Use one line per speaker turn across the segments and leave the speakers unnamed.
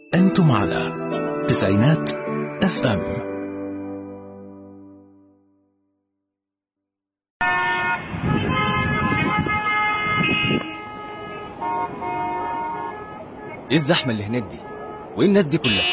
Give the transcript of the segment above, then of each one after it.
أنتم على تسعينات اف ام
ايه الزحمه اللي هناك دي وايه الناس دي كلها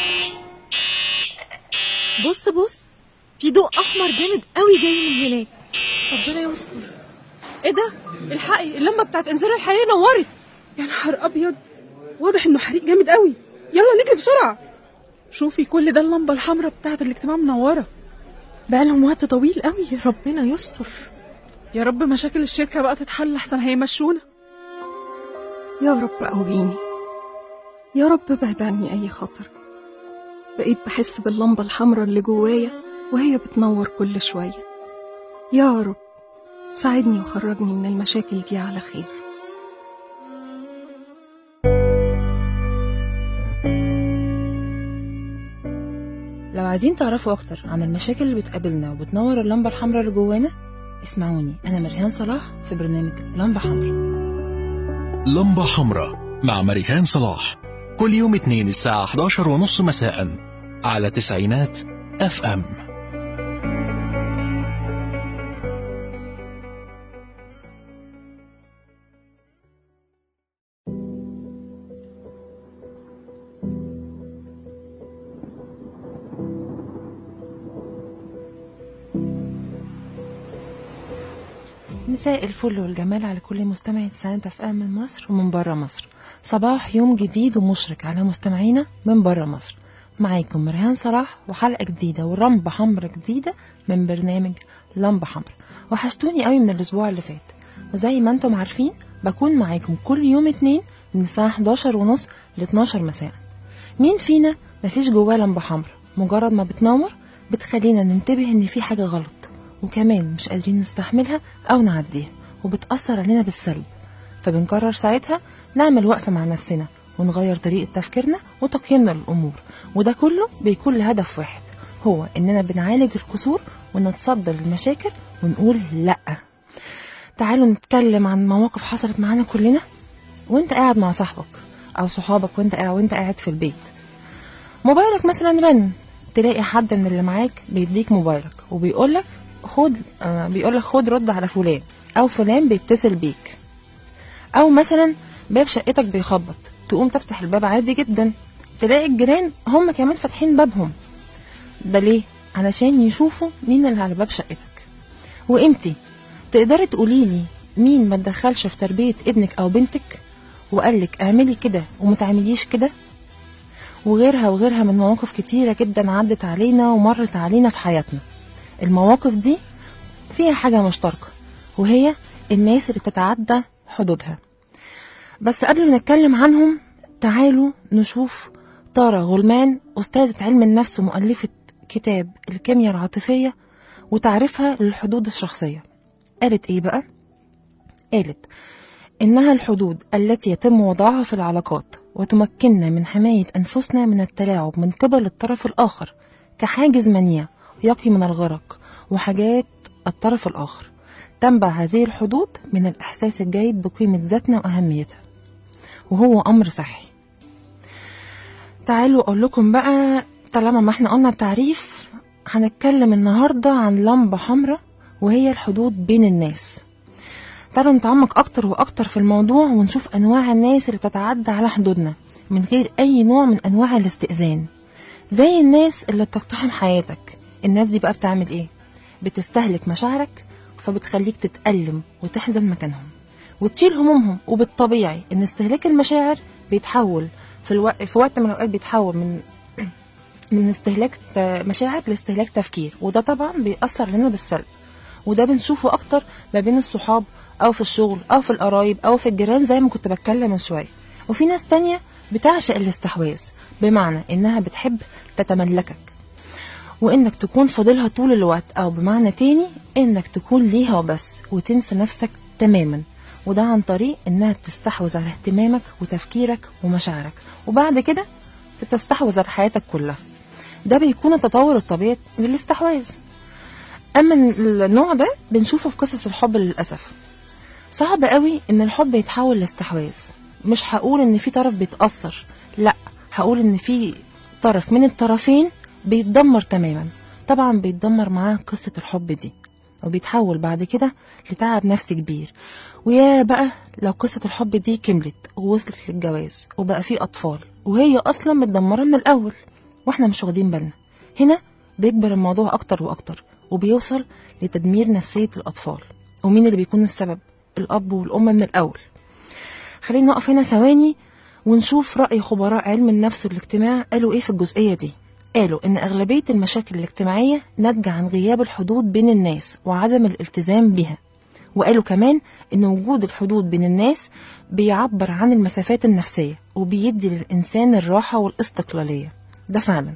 بص بص في ضوء احمر جامد قوي جاي من هناك ربنا يستر
ايه ده الحقي اللمبه بتاعت انذار الحريق نورت
يا نهار ابيض واضح انه حريق جامد قوي يلا نجري بسرعه شوفي كل ده اللمبه الحمراء بتاعت الاجتماع منوره
بقالهم وقت طويل قوي ربنا يستر
يا رب مشاكل الشركه بقى تتحل احسن هيمشونا
يا رب قويني يا رب بعد عني أي خطر بقيت بحس باللمبة الحمراء اللي جوايا وهي بتنور كل شوية يا رب ساعدني وخرجني من المشاكل دي على خير
لو عايزين تعرفوا أكتر عن المشاكل اللي بتقابلنا وبتنور اللمبة الحمراء اللي جوانا اسمعوني أنا مريهان صلاح في برنامج لمبة حمراء
لمبة حمراء مع مريهان صلاح كل يوم اثنين الساعة 11 ونص مساء على تسعينات اف ام
مساء الفل والجمال على كل مستمعي تسعينات اف ام من مصر ومن بره مصر صباح يوم جديد ومشرق على مستمعينا من بره مصر معاكم مرهان صلاح وحلقة جديدة ورمبة حمرة جديدة من برنامج لمبة حمرة وحشتوني قوي من الأسبوع اللي فات وزي ما انتم عارفين بكون معاكم كل يوم اتنين من الساعة 11 ونص ل 12 مساء مين فينا مفيش جواه لمبة حمرا مجرد ما بتنور بتخلينا ننتبه ان في حاجة غلط وكمان مش قادرين نستحملها او نعديها وبتأثر علينا بالسلب فبنقرر ساعتها نعمل وقفة مع نفسنا ونغير طريقة تفكيرنا وتقييمنا للأمور وده كله بيكون لهدف واحد هو إننا بنعالج الكسور ونتصدى للمشاكل ونقول لأ تعالوا نتكلم عن مواقف حصلت معانا كلنا وانت قاعد مع صاحبك أو صحابك وانت قاعد وانت قاعد في البيت موبايلك مثلا رن تلاقي حد من اللي معاك بيديك موبايلك وبيقولك خد آه بيقولك خد رد على فلان أو فلان بيتصل بيك أو مثلا باب شقتك بيخبط تقوم تفتح الباب عادي جدا تلاقي الجيران هم كمان فاتحين بابهم ده ليه علشان يشوفوا مين اللي على باب شقتك وانتي تقدري تقوليلي مين ما تدخلش في تربية ابنك او بنتك وقالك اعملي كده وما تعمليش كده وغيرها وغيرها من مواقف كتيرة جدا عدت علينا ومرت علينا في حياتنا المواقف دي فيها حاجة مشتركة وهي الناس اللي بتتعدى حدودها بس قبل ما نتكلم عنهم تعالوا نشوف طارة غلمان أستاذة علم النفس ومؤلفة كتاب الكيمياء العاطفية وتعريفها للحدود الشخصية قالت إيه بقى؟ قالت إنها الحدود التي يتم وضعها في العلاقات وتمكننا من حماية أنفسنا من التلاعب من قبل الطرف الآخر كحاجز منيع يقي من الغرق وحاجات الطرف الآخر تنبع هذه الحدود من الإحساس الجيد بقيمة ذاتنا وأهميتها وهو أمر صحي تعالوا أقول لكم بقى طالما ما احنا قلنا التعريف هنتكلم النهاردة عن لمبة حمراء وهي الحدود بين الناس تعالوا نتعمق أكتر وأكتر في الموضوع ونشوف أنواع الناس اللي بتتعدى على حدودنا من غير أي نوع من أنواع الاستئذان زي الناس اللي بتقتحم حياتك الناس دي بقى بتعمل إيه؟ بتستهلك مشاعرك فبتخليك تتألم وتحزن مكانهم وتشيل همومهم وبالطبيعي ان استهلاك المشاعر بيتحول في الوقت في وقت من الاوقات بيتحول من من استهلاك مشاعر لاستهلاك تفكير وده طبعا بيأثر لنا بالسلب وده بنشوفه اكتر ما بين الصحاب او في الشغل او في القرايب او في الجيران زي ما كنت بتكلم من شويه وفي ناس تانية بتعشق الاستحواذ بمعنى انها بتحب تتملكك وانك تكون فاضلها طول الوقت او بمعنى تاني انك تكون ليها وبس وتنسى نفسك تماما وده عن طريق انها تستحوذ على اهتمامك وتفكيرك ومشاعرك وبعد كده تستحوذ على حياتك كلها ده بيكون التطور الطبيعي للاستحواذ اما النوع ده بنشوفه في قصص الحب للاسف صعب قوي ان الحب يتحول لاستحواذ مش هقول ان في طرف بيتاثر لا هقول ان في طرف من الطرفين بيتدمر تماما طبعا بيتدمر معاه قصة الحب دي وبيتحول بعد كده لتعب نفسي كبير ويا بقى لو قصة الحب دي كملت ووصلت للجواز وبقى في أطفال وهي أصلا متدمرة من الأول واحنا مش واخدين بالنا هنا بيكبر الموضوع أكتر وأكتر وبيوصل لتدمير نفسية الأطفال ومين اللي بيكون السبب الأب والأم من الأول خلينا نقف هنا ثواني ونشوف رأي خبراء علم النفس والاجتماع قالوا إيه في الجزئية دي قالوا إن أغلبية المشاكل الاجتماعية ناتجة عن غياب الحدود بين الناس وعدم الالتزام بها وقالوا كمان إن وجود الحدود بين الناس بيعبر عن المسافات النفسية وبيدي للإنسان الراحة والاستقلالية ده فعلا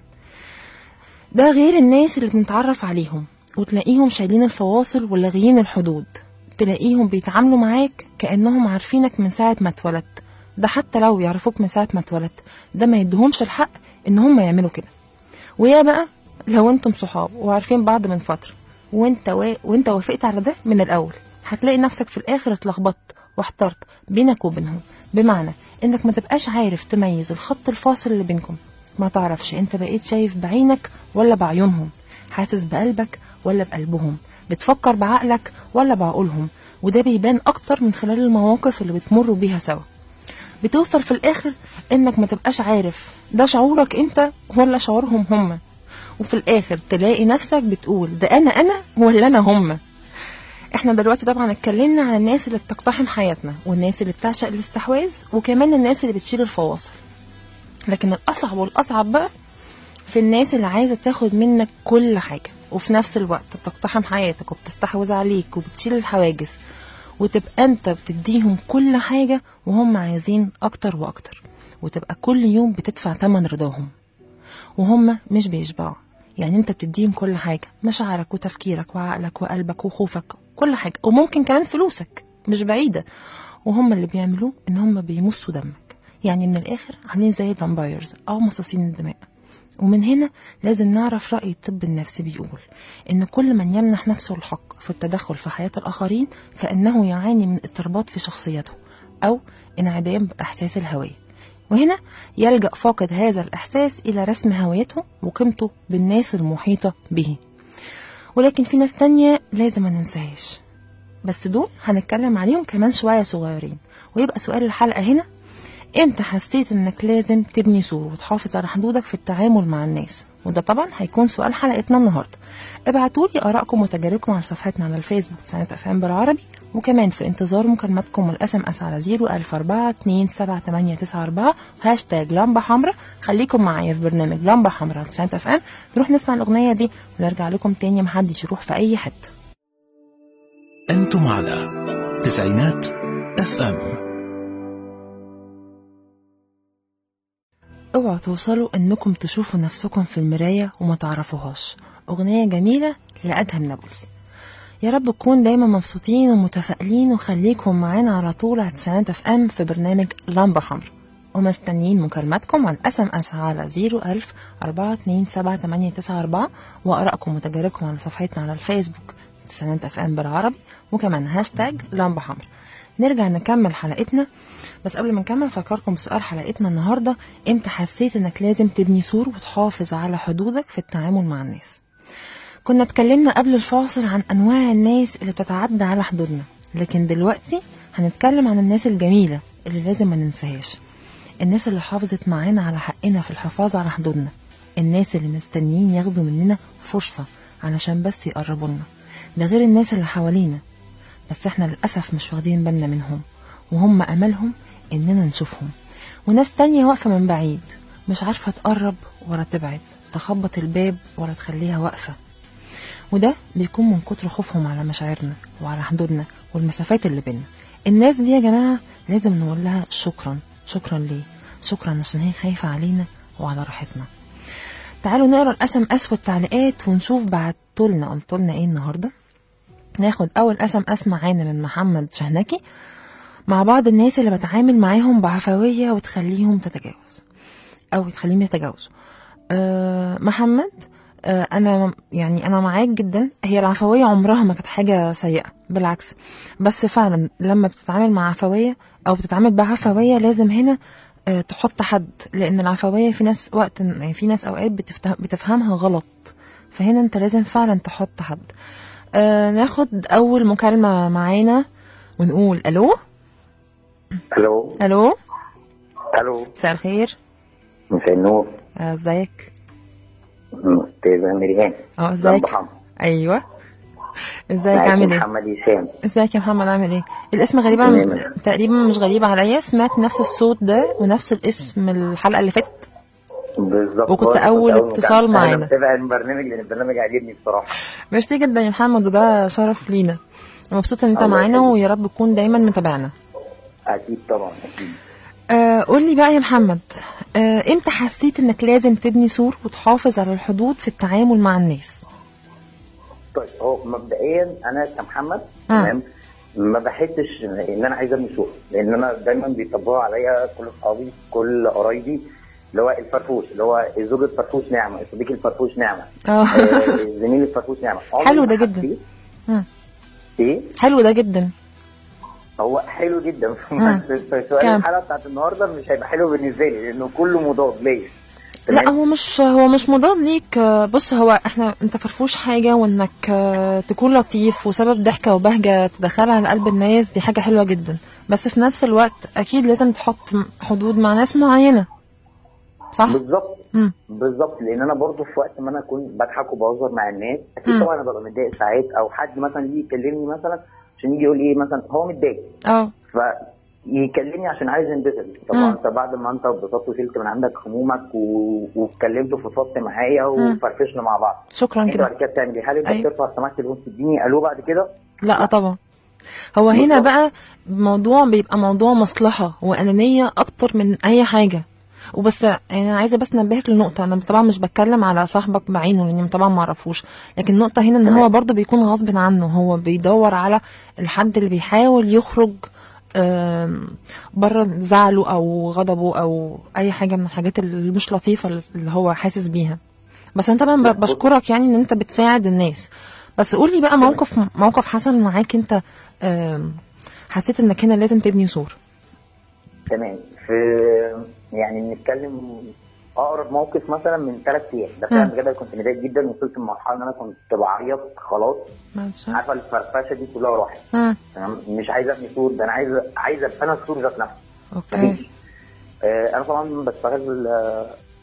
ده غير الناس اللي بنتعرف عليهم وتلاقيهم شايلين الفواصل ولاغيين الحدود تلاقيهم بيتعاملوا معاك كأنهم عارفينك من ساعة ما اتولدت ده حتى لو يعرفوك من ساعة ما اتولدت ده ما يدهمش الحق إن هم يعملوا كده ويا بقى لو انتم صحاب وعارفين بعض من فترة وانت و... وانت وافقت على ده من الأول هتلاقي نفسك في الآخر اتلخبطت واحترت بينك وبينهم بمعنى انك ما تبقاش عارف تميز الخط الفاصل اللي بينكم ما تعرفش انت بقيت شايف بعينك ولا بعيونهم حاسس بقلبك ولا بقلبهم بتفكر بعقلك ولا بعقولهم وده بيبان اكتر من خلال المواقف اللي بتمروا بيها سوا بتوصل في الاخر انك ما تبقاش عارف ده شعورك انت ولا شعورهم هم وفي الاخر تلاقي نفسك بتقول ده انا انا ولا انا هم احنا دلوقتي طبعا اتكلمنا عن الناس اللي بتقتحم حياتنا والناس اللي بتعشق الاستحواذ وكمان الناس اللي بتشيل الفواصل لكن الاصعب والاصعب بقى في الناس اللي عايزه تاخد منك كل حاجه وفي نفس الوقت بتقتحم حياتك وبتستحوذ عليك وبتشيل الحواجز وتبقى انت بتديهم كل حاجه وهم عايزين اكتر واكتر وتبقى كل يوم بتدفع تمن رضاهم وهم مش بيشبعوا يعني انت بتديهم كل حاجه مشاعرك وتفكيرك وعقلك وقلبك وخوفك كل حاجه وممكن كمان فلوسك مش بعيده وهم اللي بيعملوه ان هم بيمصوا دمك يعني من الاخر عاملين زي الفامبايرز او مصاصين الدماء ومن هنا لازم نعرف رأي الطب النفسي بيقول إن كل من يمنح نفسه الحق في التدخل في حياة الآخرين فإنه يعاني من اضطرابات في شخصيته أو انعدام بإحساس الهوية وهنا يلجأ فاقد هذا الإحساس إلى رسم هويته وقيمته بالناس المحيطة به ولكن في ناس تانية لازم ما ننساهاش بس دول هنتكلم عليهم كمان شوية صغيرين ويبقى سؤال الحلقة هنا امتى حسيت انك لازم تبني سور وتحافظ على حدودك في التعامل مع الناس وده طبعا هيكون سؤال حلقتنا النهارده ابعتولي ارائكم وتجاربكم على صفحتنا على الفيسبوك سنة اف ام بالعربي وكمان في انتظار مكالماتكم والاس ام اس على 01042 هاشتاج لمبة حمراء خليكم معايا في برنامج لمبة حمراء على سنة اف ام نروح نسمع الاغنية دي ونرجع لكم تاني محدش يروح في اي حتة
أنتم على تسعينات اف ام
اوعوا توصلوا انكم تشوفوا نفسكم في المراية وما تعرفوهاش اغنية جميلة لأدهم نابلسي يا رب تكون دايما مبسوطين ومتفائلين وخليكم معانا على طول على تسعينات اف ام في برنامج لمبة حمراء ومستنيين مكالماتكم على الاس ام اس على 01000 427 وارائكم وتجاربكم على صفحتنا على الفيسبوك تسعينات اف ام بالعربي وكمان هاشتاج لمبة حمراء نرجع نكمل حلقتنا بس قبل ما نكمل فكركم بسؤال حلقتنا النهارده امتى حسيت انك لازم تبني سور وتحافظ على حدودك في التعامل مع الناس كنا اتكلمنا قبل الفاصل عن انواع الناس اللي بتتعدى على حدودنا لكن دلوقتي هنتكلم عن الناس الجميله اللي لازم ما ننساهاش الناس اللي حافظت معانا على حقنا في الحفاظ على حدودنا الناس اللي مستنيين ياخدوا مننا فرصه علشان بس يقربوا لنا ده غير الناس اللي حوالينا بس احنا للأسف مش واخدين بالنا منهم وهم أملهم إننا نشوفهم وناس تانية واقفة من بعيد مش عارفة تقرب ولا تبعد تخبط الباب ولا تخليها واقفة وده بيكون من كتر خوفهم على مشاعرنا وعلى حدودنا والمسافات اللي بينا الناس دي يا جماعة لازم نقول لها شكرا شكرا ليه شكرا عشان هي خايفة علينا وعلى راحتنا تعالوا نقرا الاسم اس والتعليقات ونشوف بعتولنا قلتولنا ايه النهارده ناخد اول اسم اس معانا من محمد شهنكي مع بعض الناس اللي بتعامل معاهم بعفويه وتخليهم تتجاوز او تخليهم يتجاوزوا أه محمد أه انا يعني انا معاك جدا هي العفويه عمرها ما كانت حاجه سيئه بالعكس بس فعلا لما بتتعامل مع عفويه او بتتعامل بعفويه لازم هنا آه، تحط حد لان العفويه في ناس وقت يعني في ناس اوقات بتفته- بتفهمها غلط فهنا انت لازم فعلا تحط حد آه ناخد اول مكالمه معانا ونقول الو
الو
الو
الو
مساء الخير
مساء النور
آه، ازيك
استاذه مريان
اه ازيك
محمد
ايوه ازيك
معاكي
عامل ايه
محمد هشام
ازيك يا محمد عامل ايه الاسم غريب
تمام.
عن... تقريبا مش غريب عليا سمعت نفس الصوت ده ونفس الاسم الحلقه اللي فاتت
بالظبط
وكنت
هو أنا
أول
مكالمة.
اتصال معانا.
انا متابع البرنامج لان البرنامج عاجبني بصراحه
ميرسي جدا يا محمد وده شرف لينا مبسوطه ان انت
الله
معانا
يخليك.
ويا رب تكون دايما متابعنا
اكيد طبعا اكيد
آه قول لي بقى يا محمد آه امتى حسيت انك لازم تبني سور وتحافظ على الحدود في التعامل مع الناس
طيب هو مبدئيا انا كمحمد
مم.
تمام ما بحسش ان انا عايز ابني سوق لان انا دايما بيطبقوا عليا كل اصحابي كل قرايبي اللي هو الفرفوش اللي هو الزوج الفرفوش نعمه الصديق الفرفوش نعمه
اه
آه، الزميل الفرفوش نعمه عمري
حلو
ما
ده جدا.
حسيت-
مم.
ايه
حلو ده جدا
هو حلو جدا
مم.
بس في سؤال
كام؟
الحلقه بتاعت النهارده مش هيبقى حلو بالنسبه لي لانه كله مضاد ليا
لا
تمام؟
هو مش هو مش مضاد ليك آه، بص هو احنا انت فرفوش حاجه وانك آه، تكون لطيف وسبب ضحكه وبهجه تدخلها على قلب الناس دي حاجه حلوه جدا بس في نفس الوقت اكيد لازم تحط م- حدود مع ناس معينه صح
بالظبط
مم.
بالظبط لان انا برضو في وقت ما انا اكون بضحك وبهزر مع الناس اكيد
مم.
طبعا انا ببقى متضايق ساعات او حد مثلا يجي يكلمني مثلا عشان يجي يقول لي ايه مثلا هو متضايق
اه
فيكلمني عشان عايز ينبسط
مم.
طبعا انت بعد ما انت اتبسطت وشلت من عندك همومك و... واتكلمت وفضفضت معايا وفرفشنا مع بعض
شكرا
انت
كده
بعد كده بتعمل ايه؟ هل انت
أيوة.
بترفع سماعه التليفون تديني الو بعد كده؟
لا طبعا هو هنا
بالظبط.
بقى موضوع بيبقى موضوع مصلحة وأنانية أكتر من أي حاجة وبس يعني أنا عايزة بس أنبهك لنقطة أنا طبعا مش بتكلم على صاحبك بعينه لأني طبعا ما أعرفوش لكن النقطة هنا إن هو برضه بيكون غصب عنه هو بيدور على الحد اللي بيحاول يخرج آم، بره زعله أو غضبه أو أي حاجة من الحاجات اللي مش لطيفة اللي هو حاسس بيها بس أنا طبعا ب- بشكرك يعني إن أنت بتساعد الناس بس قولي بقى موقف موقف حصل معاك أنت آم، حسيت انك هنا لازم تبني سور
تمام في يعني بنتكلم اقرب موقف مثلا من ثلاث ايام ده فعلا
مم.
بجد كنت متضايق جدا وصلت لمرحله ان انا كنت بعيط خلاص عارفه الفرفشه دي كلها راحت
مم.
تمام مش عايز ابني سور ده انا عايز عايز ابقى انا السور ذات نفسه
اوكي
مفيش. آه انا طبعا بشتغل آه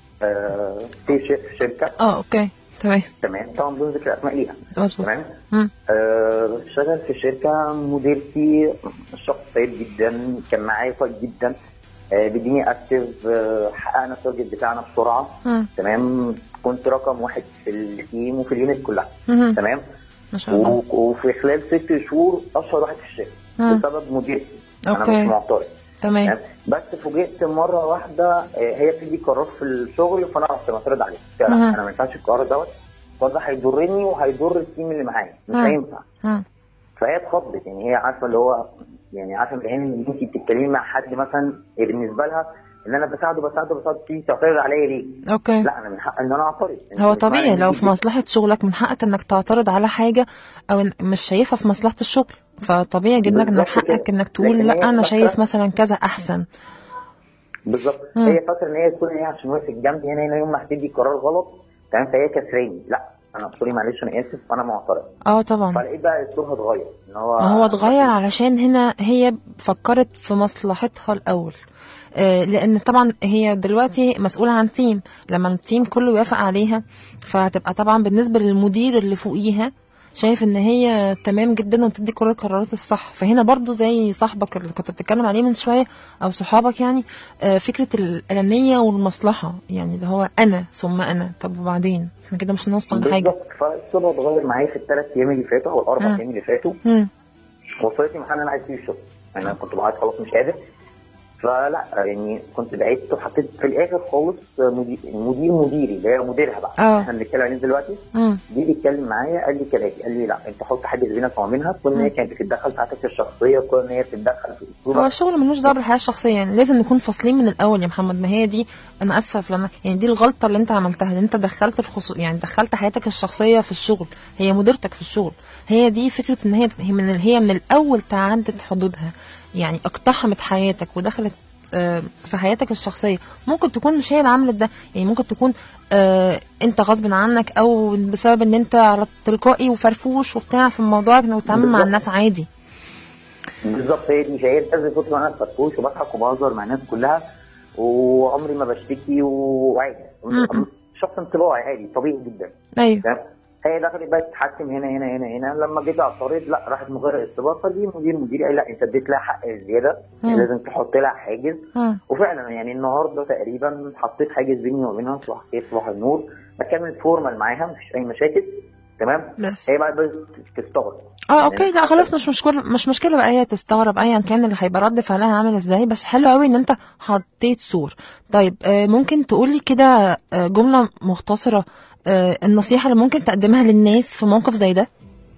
آه في ش- في شركه
اه اوكي تمام
تمام طبعا بدون ذكر اسماء ليها
مظبوط
تمام
مم.
آه، بشتغل في شركة مديرتي شخص طيب جدا كان معايا كويس جدا آه، بيديني اكتف آه، حققنا التارجت بتاعنا بسرعة
مم.
تمام كنت رقم واحد في التيم وفي اليونت كلها
مم.
تمام
ما شاء الله
و- وفي خلال ست شهور اشهر واحد في الشركة
مم.
بسبب مديرتي
أوكي.
انا مش معترض
تمام
تمام؟ بس فوجئت مره واحده آه، هي بتدي قرار في الشغل فانا رحت معترض عليه قلت لها
مهم.
انا ما ينفعش القرار دوت وده هيضرني وهيضر التيم اللي معايا مش
مم.
هينفع
مم.
فهي اتخضت يعني هي عارفه اللي هو يعني عارفه من ان انت بتتكلمي مع حد مثلا بالنسبه لها ان انا بساعده بساعده بساعده تيجي تعترض عليا ليه؟
اوكي
لا انا من حق ان انا اعترض أنت
هو
مش
طبيعي
معنى
لو
إن
في
أنت-
مصلحة شغلك من حقك انك تعترض على حاجة او إن- مش شايفها في مصلحة الشغل فطبيعي جدا انك
بالظبط
حقك
كده.
انك تقول
لكن
لا
هي
انا
فاكرة-
شايف مثلا كذا احسن
بالظبط
مم.
هي فاكره ان هي تكون هي عشان وقفت جنبي هنا هنا يوم ما هتدي قرار غلط تمام فهي كسراني لا انا سوري معلش انا اسف انا معترض
اه طبعا
فلقيت بقى اسلوبها اتغير ان هو
ما هو اتغير علشان هنا هي فكرت في مصلحتها الأول آه، لأن طبعا هي دلوقتي مسؤولة عن تيم لما التيم كله يوافق عليها فهتبقى طبعا بالنسبة للمدير اللي فوقيها شايف ان هي تمام جدا وبتدي كل القرارات الصح فهنا برضو زي صاحبك اللي كنت بتتكلم عليه من شوية او صحابك يعني آه، فكرة الأنانية والمصلحة يعني اللي هو أنا ثم أنا طب وبعدين احنا كده مش هنوصل لحاجة
بالظبط فالاسلوب اتغير معايا في الثلاث ايام اللي فاتوا او الاربع
مم.
ايام اللي فاتوا
مم.
وصلتني محل انا عايز فيه الشغل يعني انا كنت بعيط خلاص مش قادر فلا يعني كنت بعدت وحطيت في الاخر خالص مدير مدير مديري اللي هي مديرها بقى
اه.
احنا بنتكلم عليه دلوقتي
مم.
دي بيتكلم معايا قال لي كلامي قال لي لا انت حط حاجز بينك وما بينها كل ان هي كانت بتتدخل في حياتك الشخصيه كل ان هي بتتدخل في
هو
اسلوبك
الشغل ملوش دعوه بالحياه الشخصيه يعني لازم نكون فاصلين من الاول يا محمد ما هي دي انا اسفه فلان يعني دي الغلطه اللي انت عملتها ان انت دخلت الخصو... يعني دخلت حياتك الشخصيه في الشغل هي مديرتك في الشغل هي دي فكره ان هي هي من هي من الاول تعدت حدودها يعني اقتحمت حياتك ودخلت آه، في حياتك الشخصيه ممكن تكون مش هي اللي عملت ده يعني ممكن تكون آه، انت غصب عنك او بسبب ان انت على تلقائي وفرفوش وبتاع في موضوع انك بتتعامل مع
بالظبط.
الناس عادي
بالظبط هي دي هي لازم كنت انا فرفوش وبضحك وبهزر مع الناس كلها وعمري ما بشتكي وعادي
م-م.
شخص انطباعي عادي طبيعي جدا
ايوه
فاهم هي دخلت بقى تتحكم هنا هنا هنا هنا لما جيت اعترض لا راحت مغيره استباقه دي مدير مديري قال لا انت اديت لها حق زياده
مم.
لازم تحط لها حاجز
مم.
وفعلا يعني النهارده تقريبا حطيت حاجز بيني وبينها صباح الخير صباح النور بكمل فورمال معاها مفيش اي مشاكل تمام
بس
هي بقى بس تستغرب
اه اوكي لا خلاص مش مشكله مش مشكله بقى هي تستغرب ايا كان اللي هيبقى رد فعلها عامل ازاي بس حلو قوي ان انت حطيت سور طيب آه ممكن تقولي كده آه جمله مختصره آه النصيحه اللي ممكن تقدمها للناس في موقف زي ده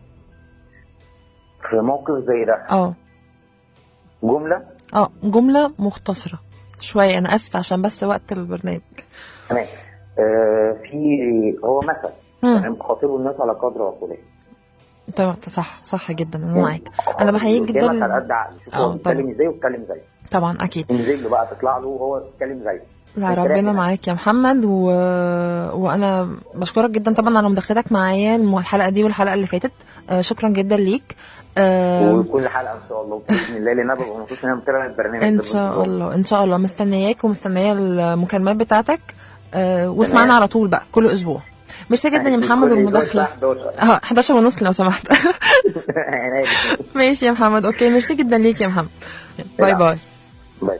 في موقف زي ده
اه
جمله
اه جمله مختصره شويه انا اسفه عشان بس وقت البرنامج
تمام آه في هو مثل
مم.
يعني بخاطبوا الناس على قدر عقولهم
تمام صح صح جدا انا معاك انا بحييك
قدامك على
جدا
قد عقله شوف
آه،
هو
طبعا.
بيتكلم ازاي واتكلم زيه
طبعا اكيد
انزل له بقى تطلع له وهو بيتكلم زيه
لا ربنا معاك يا محمد و... وانا بشكرك جدا طبعا على مداخلتك معايا الم- الحلقه دي والحلقه اللي فاتت آه شكرا جدا ليك آه
وكل حلقه ان شاء الله باذن الله لان انا ببقى مبسوط ان انا متابع البرنامج
ان
ده
شاء
بانتظار.
الله ان شاء الله مستنياك ومستنيه المكالمات بتاعتك آه واسمعنا
تمام.
على طول بقى كل اسبوع ميرسي جدا يا
كل
محمد
أسبوع
المداخله
الساعة 11.
اه 11 ونص لو سمحت
يعني
ماشي يا محمد اوكي ميرسي جدا ليك يا محمد باي
لا.
باي
باي باي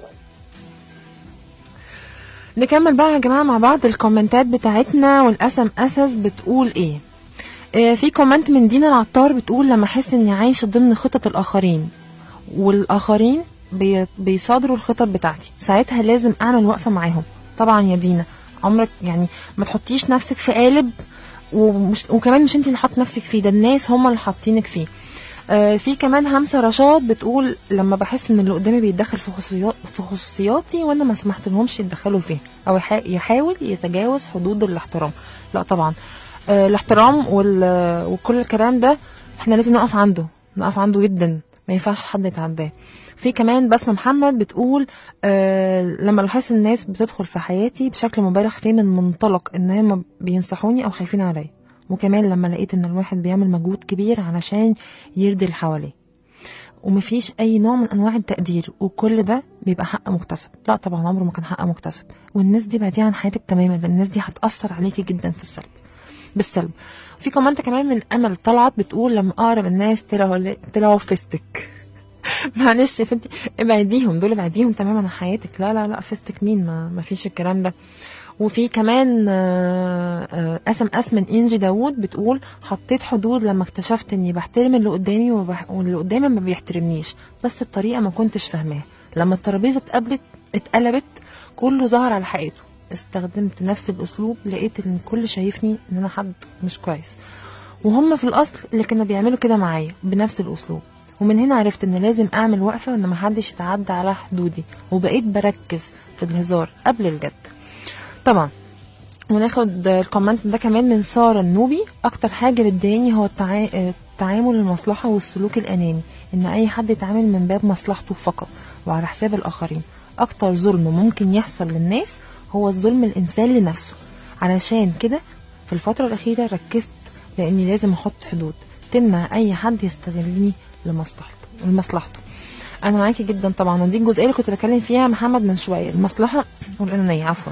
نكمل بقى يا جماعه مع بعض الكومنتات بتاعتنا والاس ام اسس بتقول ايه آه، في كومنت من دينا العطار بتقول لما احس اني عايشه ضمن خطط الاخرين والاخرين بي- بيصادروا الخطط بتاعتي ساعتها لازم اعمل وقفه معاهم طبعا يا دينا عمرك يعني ما تحطيش نفسك في قالب ومش وكمان مش انت اللي حاطه نفسك فيه ده الناس هم اللي حاطينك فيه آه، في كمان همسه رشاد بتقول لما بحس ان اللي قدامي بيتدخل في خصوصيات في خصوصياتي وانا ما سمحت لهمش يتدخلوا فيها او يحا- يحاول يتجاوز حدود الاحترام لا طبعا آه، الاحترام وال- وكل الكلام ده احنا لازم نقف عنده نقف عنده جدا ما ينفعش حد يتعداه في كمان بسمة محمد بتقول آه لما لاحظت الناس بتدخل في حياتي بشكل مبالغ فيه من منطلق ان هم بينصحوني او خايفين عليا وكمان لما لقيت ان الواحد بيعمل مجهود كبير علشان يرضي اللي حواليه ومفيش اي نوع من انواع التقدير وكل ده بيبقى حق مكتسب لا طبعا عمره ما كان حق مكتسب والناس دي بعديها عن حياتك تماما لان الناس دي هتاثر عليكي جدا في السلب بالسلب في كومنت كمان من امل طلعت بتقول لما اقرب الناس طلعوا طلعوا فيستك معلش يا ستي ابعديهم دول ابعديهم تماما عن حياتك لا لا لا فيستك مين ما, ما فيش الكلام ده وفي كمان اس ام اس من انجي داوود بتقول حطيت حدود لما اكتشفت اني بحترم اللي قدامي وبح... واللي قدامي ما بيحترمنيش بس بطريقه ما كنتش فاهماها لما الترابيزه اتقلبت اتقلبت كله ظهر على حقيقته استخدمت نفس الاسلوب لقيت ان الكل شايفني ان انا حد مش كويس وهم في الاصل اللي كانوا بيعملوا كده معايا بنفس الاسلوب ومن هنا عرفت ان لازم اعمل وقفه وان محدش يتعدى على حدودي وبقيت بركز في الهزار قبل الجد طبعا وناخد الكومنت ده كمان من ساره النوبي اكتر حاجه بتضايقني هو التعا... التعامل المصلحه والسلوك الاناني ان اي حد يتعامل من باب مصلحته فقط وعلى حساب الاخرين اكتر ظلم ممكن يحصل للناس هو الظلم الانسان لنفسه علشان كده في الفتره الاخيره ركزت لاني لازم احط حدود تمنع اي حد يستغلني لمصلحته لمصلحته انا معاكي جدا طبعا ودي الجزئيه اللي كنت بتكلم فيها محمد من شويه المصلحه والانانيه عفوا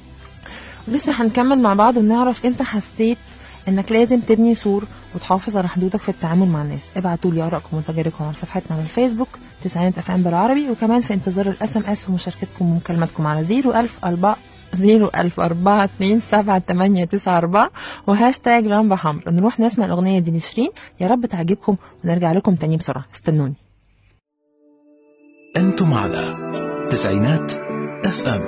لسه هنكمل مع بعض ونعرف امتى حسيت انك لازم تبني سور وتحافظ على حدودك في التعامل مع الناس ابعتوا لي ارائكم وتجاربكم على صفحتنا على الفيسبوك تسعينات اف ام بالعربي وكمان في انتظار الاس ام اس ومشاركتكم ومكالماتكم على 01000 4 01000 4 2 7 8 9 4 وهاشتاج لمبة حمراء نروح نسمع الأغنية دي لشيرين يا رب تعجبكم ونرجع لكم تاني بسرعة استنوني
أنتم على تسعينات اف ام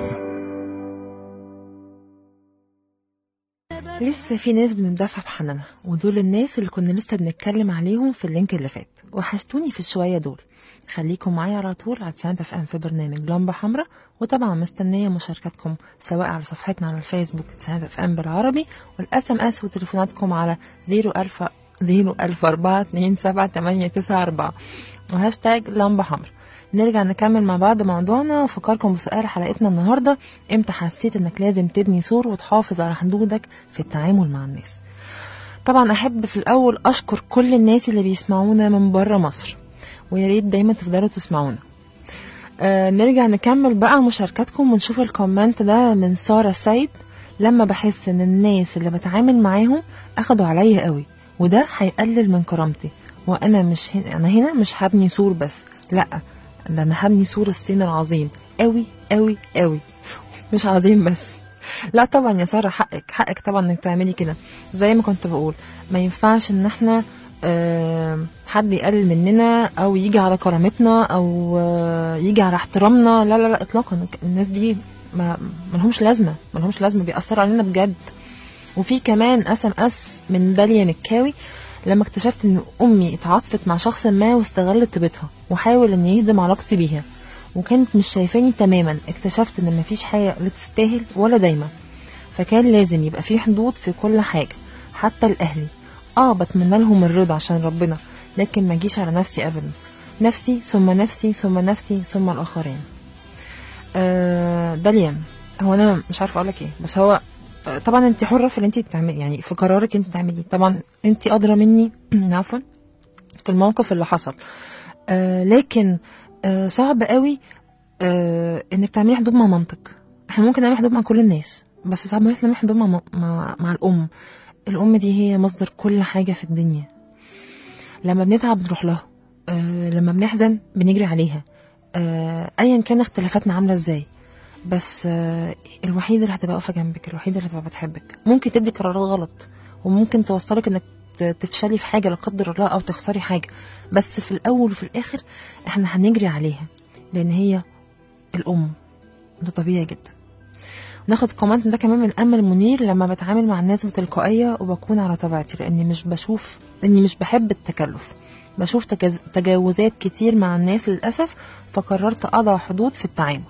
لسه في ناس بنتدفع بحنانها ودول الناس اللي كنا لسه بنتكلم عليهم في اللينك اللي فات وحشتوني في الشوية دول خليكم معايا على طول على تسعينات اف ام في برنامج لمبة حمراء وطبعا مستنية مشاركتكم سواء على صفحتنا على الفيسبوك تسعينات اف ام بالعربي والاس ام اس وتليفوناتكم على 01000 01004 27 89 94 وهاشتاج لمبة حمراء نرجع نكمل مع بعض موضوعنا وفكركم بسؤال حلقتنا النهاردة امتى حسيت انك لازم تبني سور وتحافظ على حدودك في التعامل مع الناس طبعا احب في الاول اشكر كل الناس اللي بيسمعونا من بره مصر ويا ريت دايما تفضلوا تسمعونا آه نرجع نكمل بقى مشاركاتكم ونشوف الكومنت ده من سارة سيد لما بحس ان الناس اللي بتعامل معاهم اخدوا عليا قوي وده هيقلل من كرامتي وانا مش هنا انا هنا مش هبني سور بس لا ده انا هبني سور الصين العظيم قوي قوي قوي مش عظيم بس لا طبعا يا ساره حقك حقك طبعا انك تعملي كده زي ما كنت بقول ما ينفعش ان احنا آه، حد يقلل مننا او يجي على كرامتنا او آه، يجي على احترامنا لا لا لا اطلاقا الناس دي ما ملهمش لازمه ملهمش لازمه بيأثروا علينا بجد وفي كمان اس ام اس من داليا مكاوي لما اكتشفت ان امي اتعاطفت مع شخص ما واستغلت طيبتها وحاول ان يهدم علاقتي بيها وكانت مش شايفاني تماما اكتشفت ان مفيش حاجه لا تستاهل ولا دايما فكان لازم يبقى في حدود في كل حاجه حتى لاهلي اه بتمنى لهم الرضا عشان ربنا لكن ما اجيش على نفسي ابدا نفسي ثم نفسي ثم نفسي ثم الاخرين آه داليا هو انا مش عارفه اقول لك ايه بس هو آه، طبعا انت حره في اللي انت تعملي يعني في قرارك انت تعمليه طبعا انت ادرى مني عفوا في الموقف اللي حصل آه لكن آه صعب قوي آه انك تعملي حدود مع منطق احنا ممكن نعمل حدود مع كل الناس بس صعب ان احنا نعمل حدود مع, مع مع الام الام دي هي مصدر كل حاجه في الدنيا لما بنتعب بنروح لها آه لما بنحزن بنجري عليها آه ايا كان اختلافاتنا عامله ازاي بس آه الوحيده اللي هتبقى واقفه جنبك الوحيده اللي هتبقى بتحبك ممكن تدي قرارات غلط وممكن توصلك انك ت- تفشلي في حاجه لا قدر الله او تخسري حاجه بس في الاول وفي الاخر احنا هنجري عليها لان هي الام ده طبيعي جدا ناخد الكومنت ده كمان من امل منير لما بتعامل مع الناس بتلقائيه وبكون على طبيعتي لاني مش بشوف اني مش بحب التكلف بشوف تجاز- تجاوزات كتير مع الناس للاسف فقررت اضع حدود في التعامل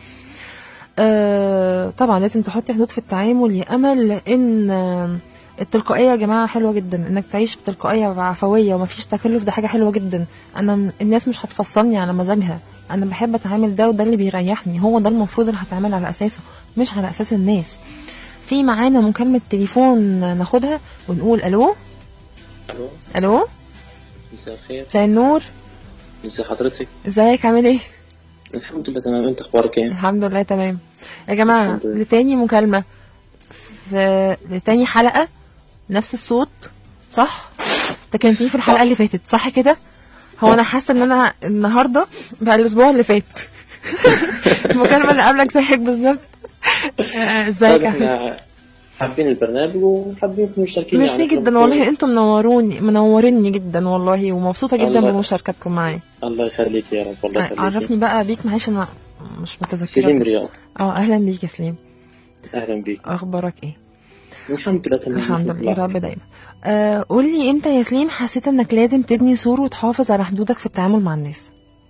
آه طبعا لازم تحطي حدود في التعامل يا امل لان آه، التلقائيه يا جماعه حلوه جدا انك تعيش بتلقائيه وعفويه ومفيش تكلف ده حاجه حلوه جدا انا م- الناس مش هتفصلني على مزاجها انا بحب اتعامل ده وده اللي بيريحني هو ده المفروض اللي هتعامل على اساسه مش على اساس الناس في معانا مكالمه تليفون ناخدها ونقول الو
الو
الو
مساء الخير
مساء النور
ازي حضرتك
ازيك عامل ايه
الحمد لله تمام انت اخبارك ايه
الحمد لله تمام يا جماعه
الحمد لله.
لتاني مكالمه في لتاني حلقه نفس الصوت صح ده كان فيه في الحلقه اللي فاتت صح كده هو انا حاسه ان انا النهارده بقى الاسبوع اللي فات المكالمه اللي قبلك زيك بالظبط آه، ازيك يا أحمد؟
احنا حابين البرنامج وحابين نكون مشاركين
ميرسي
يعني.
جدا والله انتم منوروني منوريني جدا والله ومبسوطه جدا
الله-
بمشاركتكم معايا
الله يخليك يا رب الله يخليك
عرفني بقى بيك معلش انا مش متذكره
سليم
بس-
رياض
اه اهلا بيك يا سليم
اهلا بيك
اخبارك ايه
الحمد لله تمام
الحمد لله يا رب دايما آه قول لي انت يا سليم حسيت انك لازم تبني سور وتحافظ على حدودك في التعامل مع الناس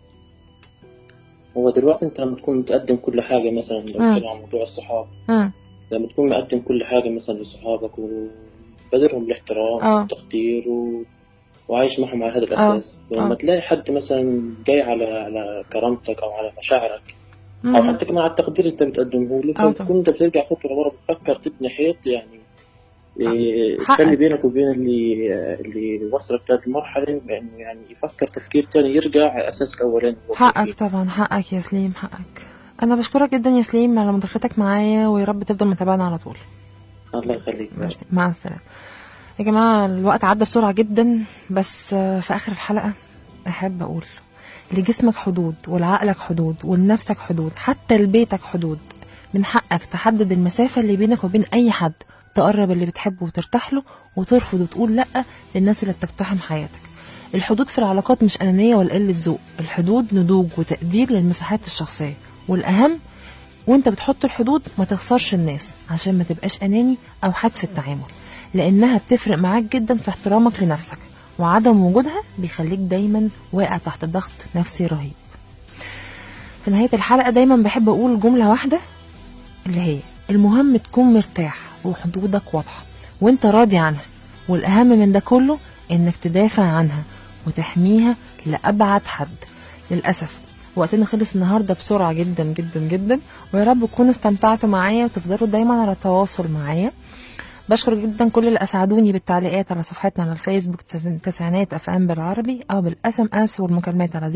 هو دلوقتي انت لما تكون متقدم كل حاجه مثلا لو
مم.
كده عن موضوع الصحاب
امم
لما تكون مقدم كل حاجه مثلا لصحابك وبادرهم الاحترام
آه.
والتقدير و... وعايش معهم على هذا الاساس لما
آه.
تلاقي حد مثلا جاي على على كرامتك او على مشاعرك او حتى كمان على التقدير اللي انت بتقدمه له
آه طبعا.
فتكون انت بترجع خطوه لورا بتفكر تبني حيط يعني إيه،
حقك.
تخلي بينك وبين اللي اللي وصلك لهذه المرحله يعني يعني يفكر تفكير تاني يرجع على الاساس الاولاني اللي هو
حقك
فيه.
طبعا حقك يا سليم حقك انا بشكرك جدا يا سليم على مداخلتك معايا ويا رب تفضل متابعنا على طول
الله يخليك
ميرسي. مع السلامه يا جماعه الوقت عدى بسرعه جدا بس آه، في اخر الحلقه احب اقول لجسمك حدود ولعقلك حدود ولنفسك حدود حتى لبيتك حدود من حقك تحدد المسافه اللي بينك وبين اي حد تقرب اللي بتحبه وترتاح له وترفض وتقول لا للناس اللي بتقتحم حياتك الحدود في العلاقات مش أنانية ولا قلة ذوق الحدود نضوج وتقدير للمساحات الشخصية والأهم وانت بتحط الحدود ما تخسرش الناس عشان ما تبقاش أناني أو حاد في التعامل لأنها بتفرق معاك جدا في احترامك لنفسك وعدم وجودها بيخليك دايما واقع تحت ضغط نفسي رهيب في نهاية الحلقة دايما بحب أقول جملة واحدة اللي هي المهم تكون مرتاح وحدودك واضحة وانت راضي عنها والأهم من ده كله إنك تدافع عنها وتحميها لأبعد حد للأسف وقتنا خلص النهارده بسرعه جدا جدا جدا ويا رب تكونوا استمتعتوا معايا وتفضلوا دايما على تواصل معايا بشكر جدا كل اللي اسعدوني بالتعليقات على صفحتنا على الفيسبوك تسعينات اف ام بالعربي او بالاس ام اس والمكالمات على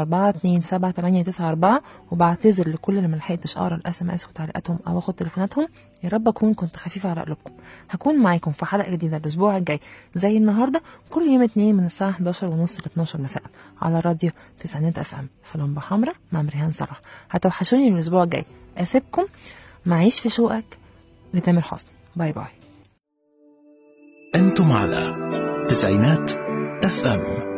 01427 وبعتذر لكل اللي ملحقتش اقرا الاس ام اس وتعليقاتهم او اخد تليفوناتهم يا رب اكون كنت خفيفه على قلوبكم هكون معاكم في حلقه جديده الاسبوع الجاي زي النهارده كل يوم اتنين من الساعه 11 ونص ل 12 مساء على راديو تسعينات اف ام في لمبه حمراء مع مريهان صلاح هتوحشوني الاسبوع الجاي اسيبكم معيش في شوقك لتامر حسني باي باي
أنتم على تسعينات اف ام